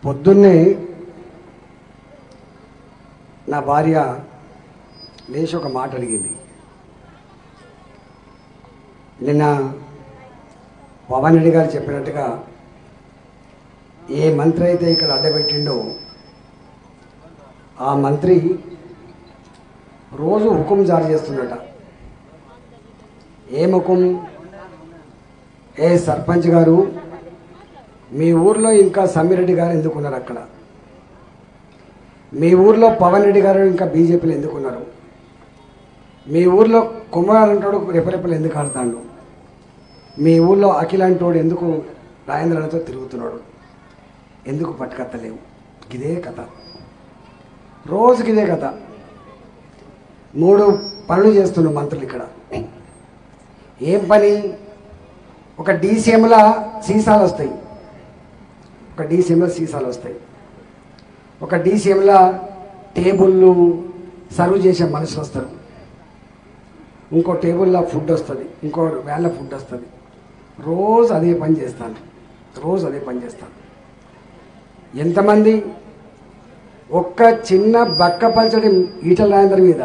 పొద్దున్నే నా భార్య లేచి ఒక మాట అడిగింది నిన్న పవన్ రెడ్డి గారు చెప్పినట్టుగా ఏ మంత్రి అయితే ఇక్కడ అడ్డబెట్టిండో ఆ మంత్రి రోజు హుకుం జారీ చేస్తుండట ఏ హుకుం ఏ సర్పంచ్ గారు మీ ఊర్లో ఇంకా సమ్మిరెడ్డి గారు ఎందుకున్నారు అక్కడ మీ ఊర్లో పవన్ రెడ్డి గారు ఇంకా బీజేపీలో ఎందుకున్నారు మీ ఊర్లో కుమార్ అంటాడు రెపరెపలు ఎందుకు ఆడతాడు మీ ఊర్లో అఖిల్ అంటోడు ఎందుకు రాజేంద్రలతో తిరుగుతున్నాడు ఎందుకు పట్టుకత్తలేవు ఇదే కథ రోజుకి ఇదే కథ మూడు పనులు చేస్తుండు మంత్రులు ఇక్కడ ఏం పని ఒక డీసీఎంల సీసాలు వస్తాయి ఒక డీసీఎంలో సీసాలు వస్తాయి ఒక డీసీఎంల టేబుళ్ళు సర్వ్ చేసే మనుషులు వస్తారు ఇంకో టేబుల్లో ఫుడ్ వస్తుంది ఇంకో వేళ్ళ ఫుడ్ వస్తుంది రోజు అదే పని చేస్తాను రోజు అదే పని చేస్తాను ఎంతమంది ఒక్క చిన్న బక్క పలచడి ఈటల రాజేంద్ర మీద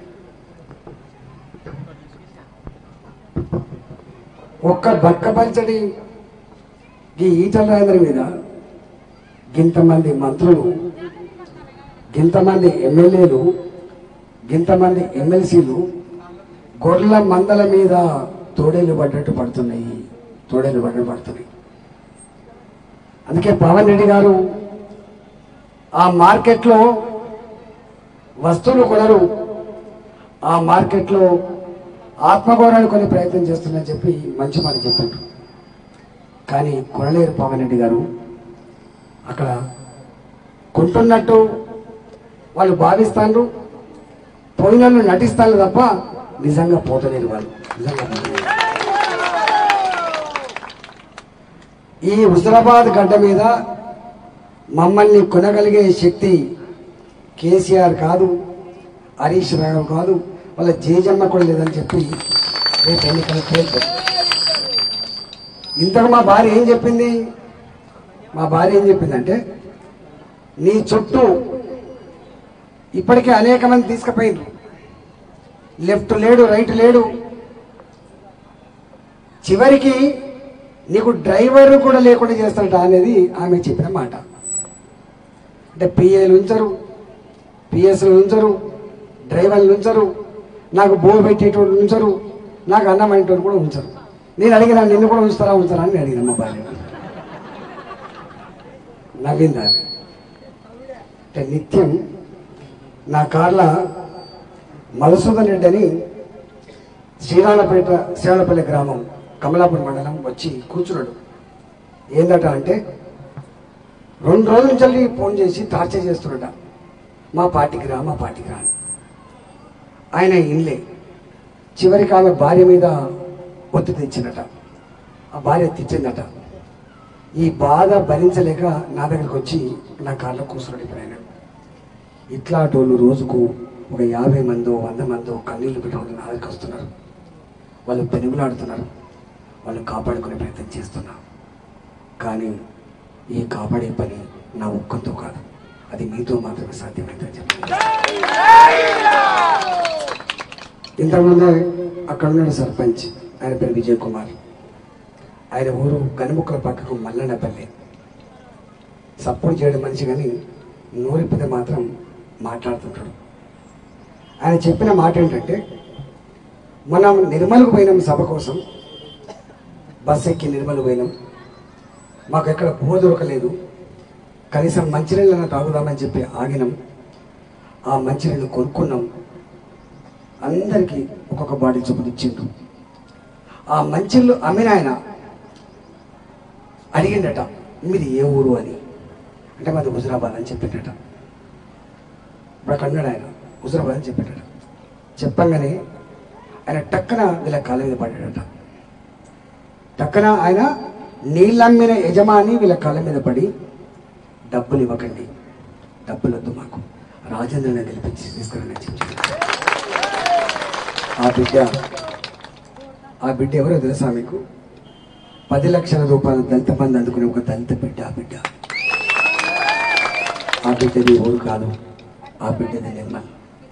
ఒక్క బక్క పలచడి ఈ ఈటల రాజేంద్ర మీద గింతమంది మంత్రులు గింతమంది ఎమ్మెల్యేలు గింతమంది ఎమ్మెల్సీలు గొర్రెల మందల మీద తోడేలు పడ్డట్టు పడుతున్నాయి తోడేలు పడ్డట్టు పడుతున్నాయి అందుకే పవన్ రెడ్డి గారు ఆ మార్కెట్లో వస్తువులు కొనరు ఆ మార్కెట్లో ఆత్మగౌరవాన్ని కొని ప్రయత్నం చేస్తున్నారని చెప్పి మంచి మాట చెప్పారు కానీ కొనలేరు పవన్ రెడ్డి గారు అక్కడ కొంటున్నట్టు వాళ్ళు భావిస్తాను పోయిన వాళ్ళు నటిస్తాను తప్ప నిజంగా పోతలేరు వాళ్ళు నిజంగా పోతలేరు. ఈ హుజరాబాద్ గడ్డ మీద మమ్మల్ని కొనగలిగే శక్తి కేసీఆర్ కాదు హరీష్ రావు కాదు వాళ్ళ జేజమ్మ కూడా లేదని చెప్పి రేపు ఎన్నికలు తేలుతాయి ఇంతకు మా భార్య ఏం చెప్పింది మా భార్య ఏం చెప్పిందంటే నీ చుట్టూ ఇప్పటికే అనేక మంది తీసుకుపోయినారు లెఫ్ట్ లేడు రైట్ లేడు చివరికి నీకు డ్రైవర్ కూడా లేకుండా చేస్తాడట అనేది ఆమె చెప్పిన మాట అంటే పిఏలు ఉంచరు పిఎస్లు ఉంచరు డ్రైవర్లు ఉంచరు నాకు బో పెట్టేటోళ్ళు ఉంచరు నాకు అన్నం అనేటోళ్ళు కూడా ఉంచరు నేను అడిగిన నిన్ను కూడా ఉంచుతారా ఉంచారా అని అడిగిన మా భార్య నవ్వింది ఆమె అంటే నిత్యం నా కార్ల మధుసూదన్ రెడ్డి అని శ్రీరాణపేట శ్రీరాణపల్లి గ్రామం కమలాపురం మండలం వచ్చి కూర్చున్నాడు ఏందట అంటే రెండు రోజుల నుంచి ఫోన్ చేసి టార్చర్ చేస్తున్నాడ మా పార్టీకి రా మా పార్టీకి రా అని. ఆయన ఇన్లే చివరికి ఆమె భార్య మీద ఒత్తిడి తెచ్చిందట ఆ భార్య తెచ్చిందట ఈ బాధ భరించలేక నా దగ్గరికి వచ్చి నా కార్లో కూర్చున్నాడు ఇప్పుడు ఆయన ఇట్లాంటోళ్ళు రోజుకు ఒక యాభై మందో వంద మందో కన్నీళ్లు పెట్టుకుని నా దగ్గరికి వస్తున్నారు వాళ్ళు పెనుగులాడుతున్నారు వాళ్ళు కాపాడుకునే ప్రయత్నం చేస్తున్నారు కానీ ఈ కాపాడే పని నా ఒక్కంతో కాదు అది మీతో మాత్రమే సాధ్యమైందని చెప్పి ఇంతకుముందే అక్కడ ఉన్నాడు సర్పంచ్ ఆయన పేరు విజయ్ కుమార్ ఆయన ఊరు గనుముక్కల పక్కకు మల్లన్నపల్లి సపోర్ట్ చేయడం మనిషి కానీ నోరిపితే మాత్రం మాట్లాడుతుంటాడు ఆయన చెప్పిన మాట ఏంటంటే మనం నిర్మల్కు పోయినాం సభ కోసం బస్ ఎక్కి నిర్మల్ పోయినాం మాకు ఎక్కడ పువ్వు దొరకలేదు కనీసం మంచినీళ్ళని తాగుదామని చెప్పి ఆగినాం ఆ మంచినీళ్ళు కొనుక్కున్నాం అందరికీ ఒక్కొక్క బాటిల్ చొప్పున ఇచ్చిండు ఆ మంచిళ్ళు అమ్మిన ఆయన అడిగిండట మీది ఏ ఊరు అని అంటే మాది హుజరాబాద్ అని చెప్పిండట ఇప్పుడు అక్కడ ఉన్నాడు ఆయన హుజరాబాద్ అని చెప్పిండట చెప్పంగానే ఆయన టక్కన వీళ్ళ కాళ్ళ మీద పడ్డాడట టక్కన ఆయన నీళ్ళమ్మిన యజమాని వీళ్ళ కాళ్ళ మీద పడి డబ్బులు ఇవ్వకండి డబ్బులు వద్దు మాకు రాజేంద్రని గెలిపించి తీసుకురండి అని చెప్పి ఆ బిడ్డ ఆ బిడ్డ ఎవరో తెలుసా మీకు పది లక్షల రూపాయల దళిత బంధు అందుకునే ఒక దళిత బిడ్డ ఆ బిడ్డ ఆ బిడ్డది ఊరు కాదు ఆ బిడ్డది నిర్మల్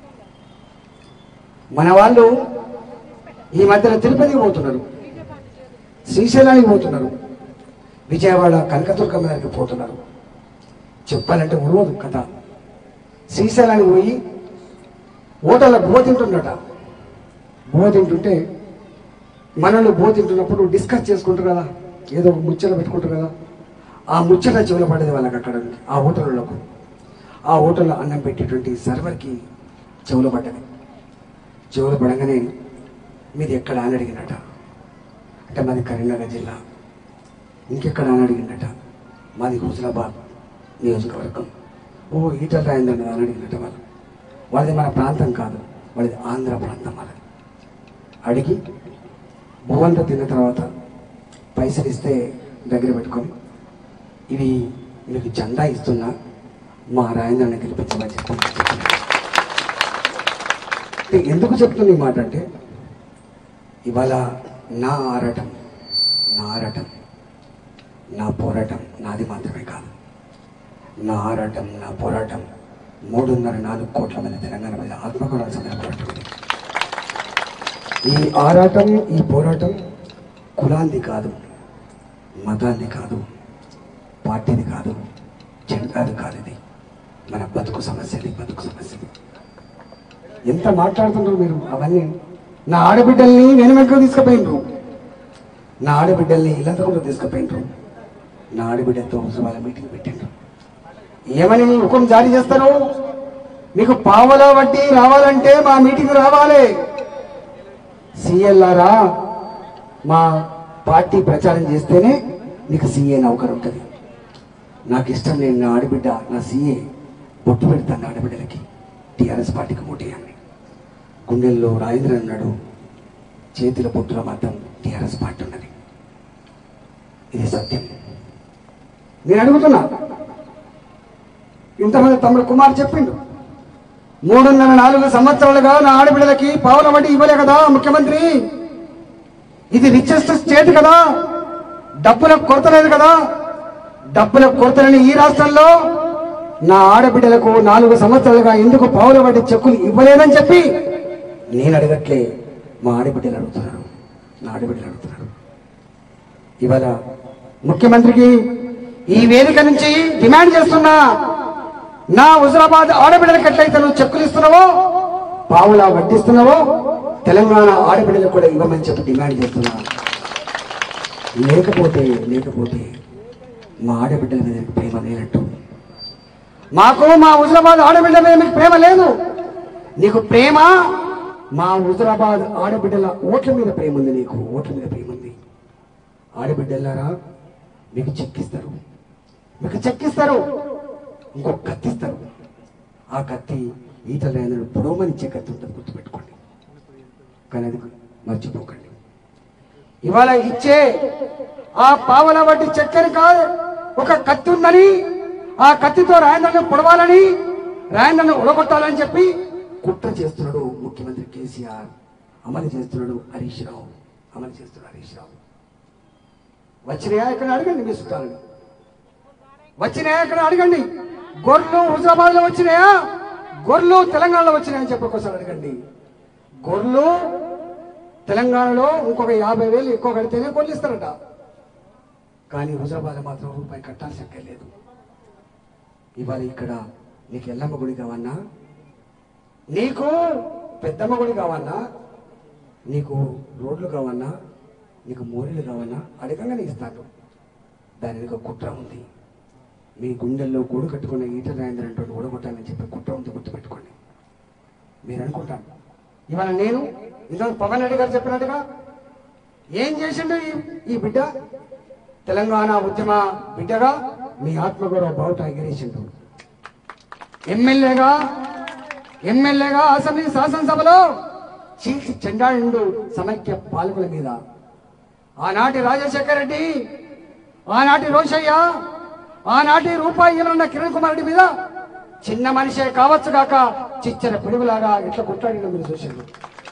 మన వాళ్ళు ఈ మధ్యన తిరుపతికి పోతున్నారు శ్రీశైలానికి పోతున్నారు విజయవాడ కనకదుర్గమ్మ దగ్గరికి పోతున్నారు చెప్పాలంటే ఉడవదు కథ శ్రీశైలానికి పోయి ఓటల బువ తింటున్నట బువ తింటుంటే మనల్ని బువ తింటున్నప్పుడు డిస్కస్ చేసుకుంటారు కదా ఏదో ఒక ముచ్చట పెట్టుకుంటారు కదా ఆ ముచ్చట చెవుల పడేది వాళ్ళకి అక్కడ ఆ హోటళ్ళకు ఆ హోటల్లో అన్నం పెట్టేటువంటి సర్వర్కి చెవులు పడ్డది చెవులు పడగానే మీది ఎక్కడ అని అడిగినట అంటే మాది కరీంనగర్ జిల్లా ఇంకెక్కడ అని అడిగినట మాది హుజరాబాద్ నియోజకవర్గం ఓ ఈటల రాయిందండి అని అడిగినట్ట వాళ్ళు వాళ్ళది మన ప్రాంతం కాదు వాళ్ళది ఆంధ్ర ప్రాంతం వాళ్ళది అడిగి భువంతా తిన్న తర్వాత పైసలు ఇస్తే దగ్గర పెట్టుకొని ఇవి మీకు జెండా ఇస్తున్నా మా రాయంద్రాన్ని గెలిపించమని చెప్పి అంటే ఎందుకు చెప్తున్నా ఈ మాట అంటే ఇవాళ నా ఆరాటం నా ఆరాటం నా పోరాటం నాది మాత్రమే కాదు నా ఆరాటం నా పోరాటం మూడున్నర నాలుగు కోట్ల మంది తెలంగాణ మీద ఆత్మగౌరవ సమయ పోరాటం ఇది. ఈ ఆరాటం ఈ పోరాటం కులాంది కాదు మతాంది కాదు పార్టీది కాదు జెండాది కాదు ఇది మన బతుకు సమస్యది బతుకు సమస్యది ఎంత మాట్లాడుతున్నారు మీరు అవన్నీ నా ఆడబిడ్డల్ని వెనుమెక్కకు తీసుకుపోయినరు నా ఆడబిడ్డల్ని ఇల్లంతా కూడా తీసుకుపోయినరు నా ఆడబిడ్డతో వాళ్ళ మీటింగ్ పెట్టిండ్రు ఏమని హుకుం జారీ చేస్తారు మీకు పావలా వడ్డీ రావాలంటే మా మీటింగ్ రావాలి సీఎల్ఆరా మా పార్టీ ప్రచారం చేస్తేనే నీకు సీఏ నౌకరు ఉంటుంది నాకు ఇష్టం లేని నా ఆడబిడ్డ నా సీఏ బొట్టు పెడతాను నా ఆడబిడ్డలకి టీఆర్ఎస్ పార్టీకి ఓటేయండి గుండెల్లో రాజేంద్ర అన్నాడు చేతిలో బొట్టుల మాత్రం టీఆర్ఎస్ పార్టీ ఉన్నది ఇది సత్యం నేను అడుగుతున్నా ఇంతమంది తమ్ముడు కుమార్ చెప్పిండు మూడున్నర నాలుగు సంవత్సరాలుగా నా ఆడబిడ్డలకి పావుల వడ్డీ ఇవ్వలే కదా ముఖ్యమంత్రి ఇది రిచెస్ట్ స్టేట్ కదా డబ్బులకు కొరత లేదు కదా డబ్బులకు కొరత లేని ఈ రాష్ట్రంలో నా ఆడబిడ్డలకు నాలుగు సంవత్సరాలుగా ఎందుకు పావుల వడ్డీ చెక్కులు ఇవ్వలేదని చెప్పి నేను అడగట్లే మా ఆడబిడ్డలు అడుగుతున్నారు నా ఆడబిడ్డలు అడుగుతున్నారు ఇవాళ ముఖ్యమంత్రికి ఈ వేదిక నుంచి డిమాండ్ చేస్తున్నా నా హుజరాబాద్ ఆడబిడ్డలకు ఎట్లయితే నువ్వు చెక్కులు ఇస్తున్నావో పావులా వడ్డిస్తున్నావో తెలంగాణ ఆడబిడ్డలకు కూడా ఇవ్వమని చెప్పి డిమాండ్ చేస్తున్నా లేకపోతే లేకపోతే మా ఆడబిడ్డల మీద నీకు ప్రేమ లేనట్టు మాకు మా హుజరాబాద్ ఆడబిడ్డల మీద మీకు ప్రేమ లేదు నీకు ప్రేమ మా హుజరాబాద్ ఆడబిడ్డల ఓట్ల మీద ప్రేమ ఉంది నీకు ఓట్ల మీద ప్రేమ ఉంది ఆడబిడ్డలారా మీకు చెక్కిస్తారు మీకు చెక్కిస్తారు ఇంకో కత్తి ఇస్తారు ఆ కత్తి ఈతల రాయనడు పొడవమనిచ్చే కత్తి ఉంటుంది గుర్తుపెట్టుకోండి కానీ అది మర్చిపోకండి ఇవాళ ఇచ్చే ఆ పావల వడ్డీ చక్కెర కాదు ఒక కత్తి ఉందని ఆ కత్తితో రాయంద్రను పొడవాలని రాయంద్రను ఉడగొట్టాలని చెప్పి కుట్ర చేస్తున్నాడు ముఖ్యమంత్రి కేసీఆర్ అమలు చేస్తున్నాడు హరీష్ రావు అమలు చేస్తున్నాడు హరీష్ రావు వచ్చినాయా ఇక్కడ అడగండి మీ చుట్టాలని వచ్చినాయా ఇక్కడ అడగండి గొర్రెలు హుజరాబాద్ లో వచ్చినాయా గొర్రెలు తెలంగాణలో వచ్చినాయని చెప్పి ఒకసారి అడగండి గొర్రెలు తెలంగాణలో ఇంకొక యాభై వేలు ఎక్కువ కడితేనే గొర్రెలు ఇస్తారట కానీ హుజరాబాద్ మాత్రం రూపాయి కట్టాల్సి అక్కర్లేదు ఇవాళ ఇక్కడ నీకు ఎల్లమ్మ గుడి కావన్నా నీకు పెద్దమ్మ గుడి కావన్నా నీకు రోడ్లు కావన్నా నీకు మోరీలు కావన్నా అడగంగానే ఇస్తాను దాని వెనుక కుట్ర ఉంది మీ గుండెల్లో గూడు కట్టుకున్న ఈట రాయంద్ర అంటే ఓడగొట్టాలని చెప్పి కుట్ర ఉంది గుర్తుపెట్టుకోండి మీరు అనుకుంటాను ఇవాళ నేను ఇందులో పవన్ రెడ్డి గారు చెప్పినట్టుగా ఏం చేసిండు ఈ ఈ బిడ్డ తెలంగాణ ఉద్యమ బిడ్డగా మీ ఆత్మగౌరవ బావుట ఎగిరేసిండు ఎమ్మెల్యేగా ఎమ్మెల్యేగా అసెంబ్లీ శాసనసభలో చీల్చి చెండాడిండు సమైక్య పాలకుల మీద ఆనాటి రాజశేఖర రెడ్డి ఆనాటి రోషయ్య ఆనాటి రూపాయి ఏమన్నా కిరణ్ కుమార్ రెడ్డి మీద చిన్న మనిషే కావచ్చు కాక చిచ్చర పిడుగులాగా ఇట్లా కొట్లాడిన మీరు చూసిండు